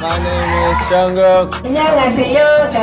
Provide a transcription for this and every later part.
My name is Jungkook. 안녕하세요.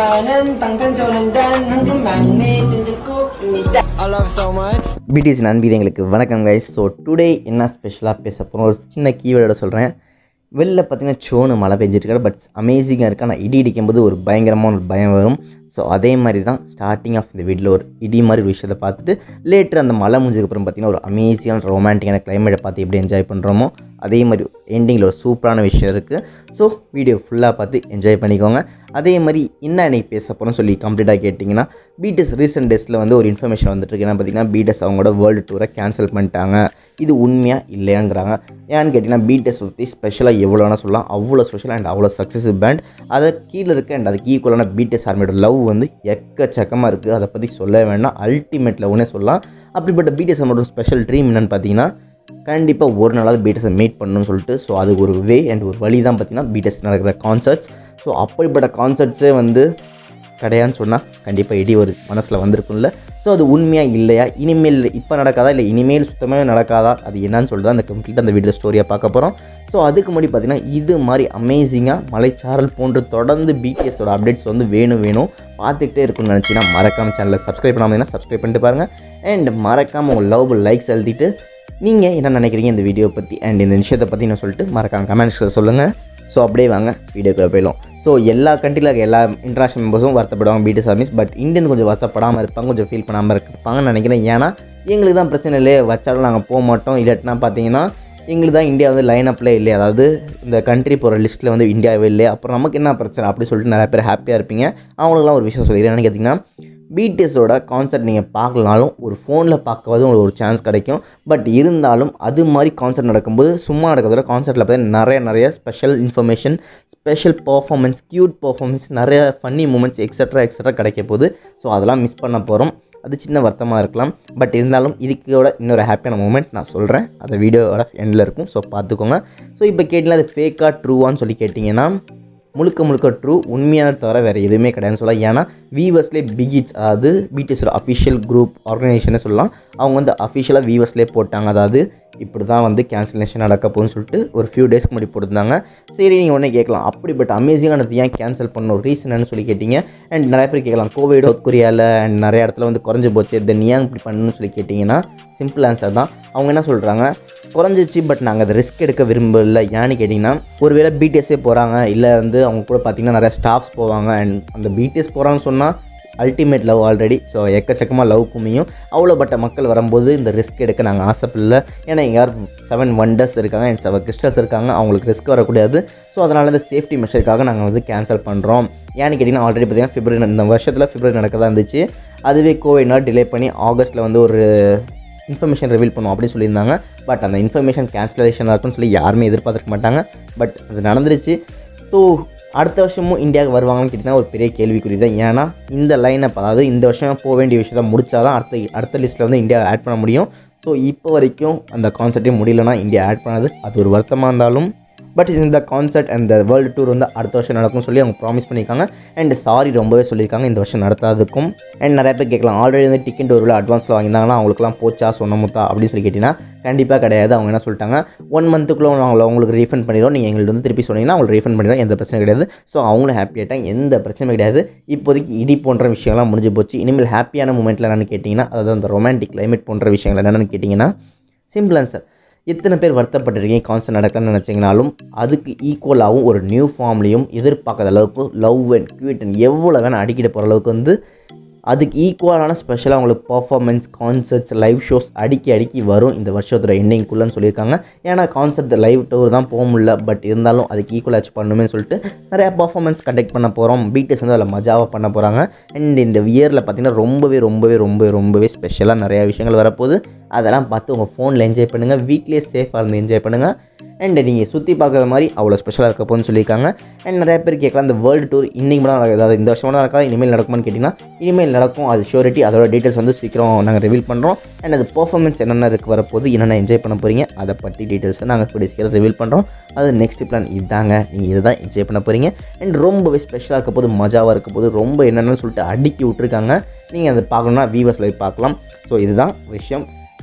저는 방탄소년단 한국 막내 쫀득국입니다. I love so much. BTS நண்பீதங்களுக்கு வணக்கம் guys so today என்ன ஸ்பெஷலாக பேச போகிறோம் ஒரு சின்ன கீவேர்டோட சொல்கிறேன் வெளில பார்த்தீங்கன்னா சோனு மழை பெஞ்சிருக்காரு பட் அமேசிங்காக இருக்கு ஆனால் இடி இடிக்கும்போது ஒரு பயங்கரமான ஒரு பயம் வரும் ஸோ அதே மாதிரி தான் ஸ்டார்டிங் ஆஃப் இந்த வீட்டில் ஒரு இடி மாதிரி ஒரு விஷயத்தை பார்த்துட்டு லேட்டர் அந்த மழை முடிஞ்சதுக்கப்புறம் பார்த்தீங்கன்னா ஒரு அமேசிங்கான ரொமான்டிக்கான கிளைமேட்டை பார்த்து எப்படி என்ஜாய் பண்ணுறோமோ அதே மாதிரி எண்டிங்கில் ஒரு சூப்பரான விஷயம் இருக்குது ஸோ வீடியோ ஃபுல்லாக பார்த்து என்ஜாய் பண்ணிக்கோங்க அதே மாதிரி என்ன இன்னைக்கு பேச போகிறோம் சொல்லி கம்ப்ளீட்டாக கேட்டிங்கன்னா பிடிஎஸ் ரீசெண்ட் டேஸில் வந்து ஒரு இன்ஃபர்மேஷன் வந்துட்டு இருக்கு என்ன பார்த்தீங்கன்னா பிடிஎஸ் அவங்களோட வேர்ல்டு டூரை கேன்சல் பண்ணிட்டாங்க இது உண்மையாக இல்லையாங்கிறாங்க ஏன்னு கேட்டிங்கன்னா பிடிஎஸ் பற்றி ஸ்பெஷலாக எவ்வளோ வேணால் சொல்லலாம் அவ்வளோ ஸ்பெஷல் அண்ட் அவ்வளோ சக்ஸஸ் பேண்ட் அதை கீழே இருக்க அண்ட் அதுக்கு ஈக்குவலான பிடிஎஸ் ஆர்மியோட லவ் வந்து எக்கச்சக்கமாக இருக்குது அதை பற்றி சொல்ல வேண்டாம் அல்டிமேட் லவ்னே சொல்லலாம் அப்படிப்பட்ட பிடிஎஸ் ஆர்மியோட ஸ்பெஷல் ட்ரீம் என்னென்னு பார்த்தீங்கன்னா கண்டிப்பாக ஒரு நாளாவது பீட்டஸை மீட் பண்ணணும்னு சொல்லிட்டு ஸோ அது ஒரு வே அண்ட் ஒரு வழி தான் பார்த்தீங்கன்னா பீட்டஸ் நடக்கிற கான்சர்ட்ஸ் ஸோ அப்படிப்பட்ட கான்சர்ட்ஸே வந்து கிடையான்னு சொன்னால் கண்டிப்பாக இடி ஒரு மனசில் வந்திருக்கும்ல ஸோ அது உண்மையாக இல்லையா இனிமேல் இப்போ நடக்காதா இல்லை இனிமேல் சுத்தமாகவே நடக்காதா அது என்னன்னு சொல்லிட்டு தான் அந்த கம்ப்ளீட் அந்த வீடியோ ஸ்டோரியை பார்க்க போகிறோம் ஸோ அதுக்கு முன்னாடி பார்த்தீங்கன்னா இது மாதிரி அமேசிங்காக மலைச்சாரல் போன்று தொடர்ந்து பிடிஎஸோட அப்டேட்ஸ் வந்து வேணும் வேணும் பார்த்துக்கிட்டே இருக்கும்னு நினச்சிங்கன்னா மறக்காம சேனலை சப்ஸ்கிரைப் பண்ணாமல் சப்ஸ்கிரைப் பண்ணிட்டு பாருங்கள் அண்ட் மறக்காமல் உங்கள் லவ் லைக்ஸ் எழுதிட்டு நீங்கள் என்ன நினைக்கிறீங்க இந்த வீடியோ பற்றி அண்ட் இந்த விஷயத்தை பற்றி நான் சொல்லிட்டு மறக்காம கமெண்ட்ஸில் சொல்லுங்கள் ஸோ அப்படியே வாங்க வீடியோக்குள்ளே போயிடலாம் ஸோ எல்லா கண்ட்ரியில் இருக்க எல்லா இன்டர்நேஷனல் மெம்பர்ஸும் வருத்தப்படுவாங்க பிடி சர்வீஸ் பட் இந்தியன் கொஞ்சம் வருத்தப்படாமல் இருப்பாங்க கொஞ்சம் ஃபீல் பண்ணாமல் இருப்பாங்கன்னு நினைக்கிறேன் ஏன்னா எங்களுக்கு தான் பிரச்சனை இல்லையே வச்சாலும் நாங்கள் போக மாட்டோம் இல்லாட்டினா பார்த்தீங்கன்னா எங்களுக்கு தான் இந்தியா வந்து லைன் அப்லே இல்லையே அதாவது இந்த கண்ட்ரி போகிற லிஸ்ட்டில் வந்து இந்தியாவே இல்லையே அப்புறம் நமக்கு என்ன பிரச்சனை அப்படி சொல்லிட்டு நிறைய பேர் ஹாப்பியாக இருப்பீங்க அவங்களுக்குலாம் ஒரு விஷயம் சொல்லிடுறேன் என்னன்னு கேட்டிங்கன்னா பிடிஎஸோட கான்சர்ட் நீங்கள் பார்க்கலனாலும் ஒரு ஃபோனில் பார்க்கவது உங்களுக்கு ஒரு சான்ஸ் கிடைக்கும் பட் இருந்தாலும் அது மாதிரி கான்சர்ட் நடக்கும்போது சும்மா நடக்கிறதோட கான்சர்ட்டில் பார்த்தீங்கன்னா நிறைய நிறைய special information special performance cute performance நிறைய ஃபன்னி மூமெண்ட்ஸ் எக்ஸட்ரா எக்ஸட்ரா கிடைக்க போகுது ஸோ அதெல்லாம் மிஸ் பண்ண போகிறோம் அது சின்ன வருத்தமாக இருக்கலாம் பட் இருந்தாலும் இதுக்கோட இன்னொரு ஹாப்பியான மூமெண்ட் நான் சொல்கிறேன் அந்த வீடியோவோட எண்டில் இருக்கும் ஸோ பார்த்துக்கோங்க ஸோ இப்போ கேட்டிங்கன்னா அது ஃபேக்காக ட்ரூவான்னு சொல்லி கேட்டிங்கன்னா முழுக்க முழுக்க ட்ரூ உண்மையான தவிர வேறு எதுவுமே கிடையாதுன்னு சொல்லலாம் ஏன்னா வீவர்ஸ்லேயே பிகிட்ஸ் அதாவது பிடிஎஸோட அஃபிஷியல் குரூப் ஆர்கனைசேஷனே சொல்லலாம் அவங்க வந்து அஃபிஷியலாக வீவர்ஸ்லேயே போட்டாங்க அதாவது இப்படி தான் வந்து கேன்சலேஷன் நடக்க போகுதுன்னு சொல்லிட்டு ஒரு ஃபியூ டேஸ்க்கு முன்னாடி போட்டிருந்தாங்க சரி நீங்கள் உடனே கேட்கலாம் அப்படிப்பட்ட அமேசிங்கானது ஏன் கேன்சல் பண்ணணும் ரீசன் என்ன சொல்லி கேட்டிங்க அண்ட் நிறைய பேர் கேட்கலாம் கோவிட் சவுத் கொரியாவில் அண்ட் நிறைய இடத்துல வந்து குறைஞ்சி போச்சு தென் ஏன் இப்படி பண்ணணும்னு சொல்லி கேட்டிங்கன்னா சிம்பிள் ஆன்சர் தான் அவங்க என்ன சொல்கிறாங்க குறைஞ்சிச்சு பட் நாங்கள் அதை ரிஸ்க் எடுக்க விரும்பல ஏன்னு கேட்டிங்கன்னா ஒருவேளை பிடிஎஸ்ஸே போகிறாங்க இல்லை வந்து அவங்க கூட பார்த்திங்கன்னா நிறைய ஸ்டாஃப்ஸ் போவாங்க அண்ட் அந்த பிடிஎஸ் போகிறாங்கன்னு சொன்னால் அல்டிமேட் லவ் ஆல்ரெடி ஸோ எக்கச்சக்கமாக லவ் குமியும் அவ்வளோப்பட்ட மக்கள் வரும்போது இந்த ரிஸ்க் எடுக்க நாங்கள் ஆசைப்படல ஏன்னா இங்கே யார் செவன் ஒண்டர்ஸ் இருக்காங்க அண்ட் செவன் கிறிஸ்டர்ஸ் இருக்காங்க அவங்களுக்கு ரிஸ்க் வரக்கூடாது ஸோ அதனால் இந்த சேஃப்டி மெஷருக்காக நாங்கள் வந்து கேன்சல் பண்ணுறோம் ஏன்னு கேட்டிங்கன்னா ஆல்ரெடி பார்த்தீங்கன்னா பிப்ரவரி இந்த வருஷத்தில் பிப்ரவரி நடக்கதான் இருந்துச்சு அதுவே கோவிட்னால் டிலே பண்ணி ஆகஸ்ட்டில் வந்து ஒரு இன்ஃபர்மேஷன் ரிவீல் பண்ணுவோம் அப்படின்னு சொல்லியிருந்தாங்க பட் அந்த இன்ஃபர்மேஷன் கேன்சலேஷன் இருக்குன்னு சொல்லி யாருமே எதிர்பார்த்துருக்க மாட்டாங்க பட் அது நடந்துருச்சு ஸோ அடுத்த வருஷமும் இந்தியாவுக்கு வருவாங்கன்னு கேட்டிங்கன்னா ஒரு பெரிய கேள்விக்குறி தான் ஏன்னா இந்த லைனப் அதாவது இந்த வருஷம் போக வேண்டிய விஷயத்தை முடிச்சா தான் அடுத்த அடுத்த லிஸ்ட்டில் வந்து இந்தியா ஆட் பண்ண முடியும் ஸோ இப்போ வரைக்கும் அந்த கான்செப்டே முடியலன்னா இந்தியா ஆட் பண்ணது அது ஒரு வருத்தமாக இருந்தாலும் பட் இந்த கான்சர்ட் அந்த வேர்ல்டு டூர் வந்து அடுத்த வருஷம் நடக்கும்னு சொல்லி அவங்க ப்ராமிஸ் பண்ணியிருக்காங்க அண்ட் சாரி ரொம்பவே சொல்லியிருக்காங்க இந்த வருஷம் நடத்தாததுக்கும் அண்ட் நிறைய பேர் கேட்கலாம் ஆல்ரெடி வந்து டிக்கெட் ஒரு அட்வான்ஸில் வாங்கியிருந்தாங்கன்னா அவங்களுக்குலாம் போச்சா சொன்னமுத்தா அப்படின்னு சொல்லி கேட்டிங்கன்னா கண்டிப்பாக கிடையாது அவங்க என்ன சொல்லிட்டாங்க ஒன் மந்த்துக்குள்ளே நாங்கள் உங்களுக்கு ரீஃபண்ட் பண்ணிடுவோம் நீங்கள் எங்களுக்கு வந்து திருப்பி சொன்னீங்கன்னா அவங்களுக்கு ரீஃபண்ட் பண்ணிடுவோம் எந்த பிரச்சனையும் கிடையாது ஸோ அவங்களும் ஹாப்பி ஆகிட்டாங்க எந்த பிரச்சனையும் கிடையாது இப்போதைக்கு இடி போன்ற விஷயம்லாம் முடிஞ்சு போச்சு இனிமேல் ஹாப்பியான மூமெண்ட்டில் என்னென்னு கேட்டிங்கன்னா அதாவது அந்த ரொமான்டிக் கிளைமேட் போன்ற விஷயங்கள் என்னென்னு கேட்டிங்கன்னா சிம்பிள் ஆன்சர் எத்தனை பேர் வருத்தப்பட்டிருக்கீங்க கான்சர்ட் நடக்கலன்னு நினச்சிங்கனாலும் அதுக்கு ஈக்குவலாகவும் ஒரு நியூ ஃபார்ம்லேயும் எதிர்பார்க்காத அளவுக்கு லவ் அண்ட் க்யூட் அண்ட் எவ்வளோ வேணால் அடிக்கிட்டு போகிற அளவுக்கு வந்து அதுக்கு ஈக்குவலான ஸ்பெஷலாக அவங்களுக்கு பர்ஃபார்மன்ஸ் கான்சர்ட்ஸ் லைவ் ஷோஸ் அடிக்கி அடிக்கி வரும் இந்த வருஷத்தோட எண்டிங்குள்ளன்னு சொல்லியிருக்காங்க ஏன்னா கான்சர்ட் லைவ் டூர் தான் போக முடியல பட் இருந்தாலும் அதுக்கு ஈக்குவலாச்சு பண்ணுமே சொல்லிட்டு நிறையா பர்ஃபார்மன்ஸ் கண்டக்ட் பண்ண போகிறோம் பிடிஎஸ் வந்து அதில் மஜாவாக பண்ண போகிறாங்க அண்ட் இந்த இயரில் பார்த்திங்கன்னா ரொம்பவே ரொம்பவே ரொம்ப ரொம்பவே ஸ்பெஷலாக நிறையா விஷயங்கள் வரப்போகுது அதெல்லாம் பார்த்து உங்கள் ஃபோனில் என்ஜாய் பண்ணுங்கள் வீட்லேயே சேஃபாக இருந்து என்ஜாய் பண்ணுங்கள் அண்ட் நீங்கள் சுற்றி பார்க்குற மாதிரி அவ்வளோ ஸ்பெஷலாக இருக்க போகுதுன்னு சொல்லியிருக்காங்க அண்ட் நிறைய பேர் கேட்கலாம் இந்த வேர்ல்டு டூர் இன்றைக்கி மட்டும் நடக்காது அதாவது இந்த வருஷம் நடக்காது இனிமேல் நடக்குமான்னு கேட்டிங்கன்னா இனிமேல் நடக்கும் அது ஷூரிட்டி அதோட டீட்டெயில்ஸ் வந்து சீக்கிரம் நாங்கள் ரிவீல் பண்ணுறோம் அண்ட் அது பர்ஃபார்மன்ஸ் என்னென்ன இருக்குது வரப்போகுது என்னென்ன என்ஜாய் பண்ண போகிறீங்க அதை பற்றி டீட்டெயில்ஸை நாங்கள் கூடிய சீக்கிரம் ரிவீல் பண்ணுறோம் அது நெக்ஸ்ட் பிளான் இதாங்க நீங்கள் இதை தான் என்ஜாய் பண்ண போகிறீங்க அண்ட் ரொம்பவே ஸ்பெஷலாக இருக்க போது மஜாவாக இருக்க போது ரொம்ப என்னென்னு சொல்லிட்டு அடுக்கி விட்ருக்காங்க நீங்கள் அதை பார்க்கணுன்னா வீவர்ஸில் போய் பார்க்கலாம் ஸோ இதுதான் விஷயம்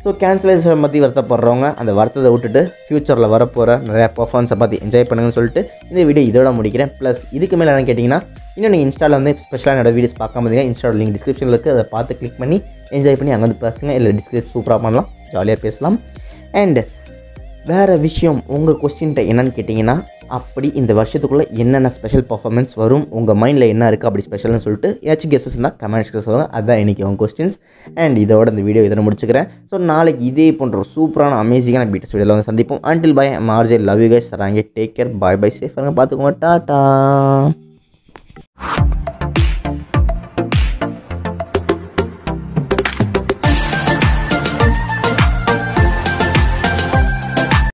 ஸோ கேன்சலேஷன் பற்றி வருத்தப்படுறவங்க அந்த வருத்தத்தை விட்டுட்டு ஃப்யூச்சரில் வரப்போகிற நிறையா பர்ஃபார்மன்ஸை பார்த்து என்ஜாய் பண்ணுங்கன்னு சொல்லிட்டு இந்த வீடியோ இதோட முடிக்கிறேன் ப்ளஸ் இதுக்கு மேலே என்ன கேட்டிங்கன்னா இன்னும் நீங்கள் இன்ஸ்டாவில் வந்து ஸ்பெஷலாக என்னோட வீடியோஸ் பார்க்காம இருந்தீங்க இன்ஸ்டாவில் லிங்க் டிஸ்கிரிப்ஷனில் இருக்குது அதை பார்த்து கிளிக் பண்ணி என்ஜாய் பண்ணி அங்கே வந்து பேசுங்க இல்லை டிஸ்கிரிப் சூப்பராக பண்ணலாம் ஜாலியாக பேசலாம் அண்ட் வேறு விஷயம் உங்கள் கொஸ்டின்ட்ட என்னன்னு கேட்டிங்கன்னா அப்படி இந்த வருஷத்துக்குள்ளே என்னென்ன ஸ்பெஷல் பர்ஃபார்மன்ஸ் வரும் உங்கள் மைண்டில் என்ன இருக்குது அப்படி ஸ்பெஷல்னு சொல்லிட்டு ஏதாச்சும் கெஸ்ஸஸ் இருந்தால் கமெண்ட்ஸ்க்கு சொல்லுங்கள் அதுதான் இன்றைக்கி உங்கள் கொஸ்டின்ஸ் அண்ட் இதோட இந்த வீடியோ இதில் முடிச்சுக்கிறேன் ஸோ நாளைக்கு இதே போன்ற ஒரு சூப்பரான அமேசிங்கான பீட்டஸ் வீடியோவில் வந்து சந்திப்போம் அன்டில் பை மார்ஜே லவ் யூ கைஸ் சராங்கே take care bye bye safe பார்த்துக்கோங்க டாட்டா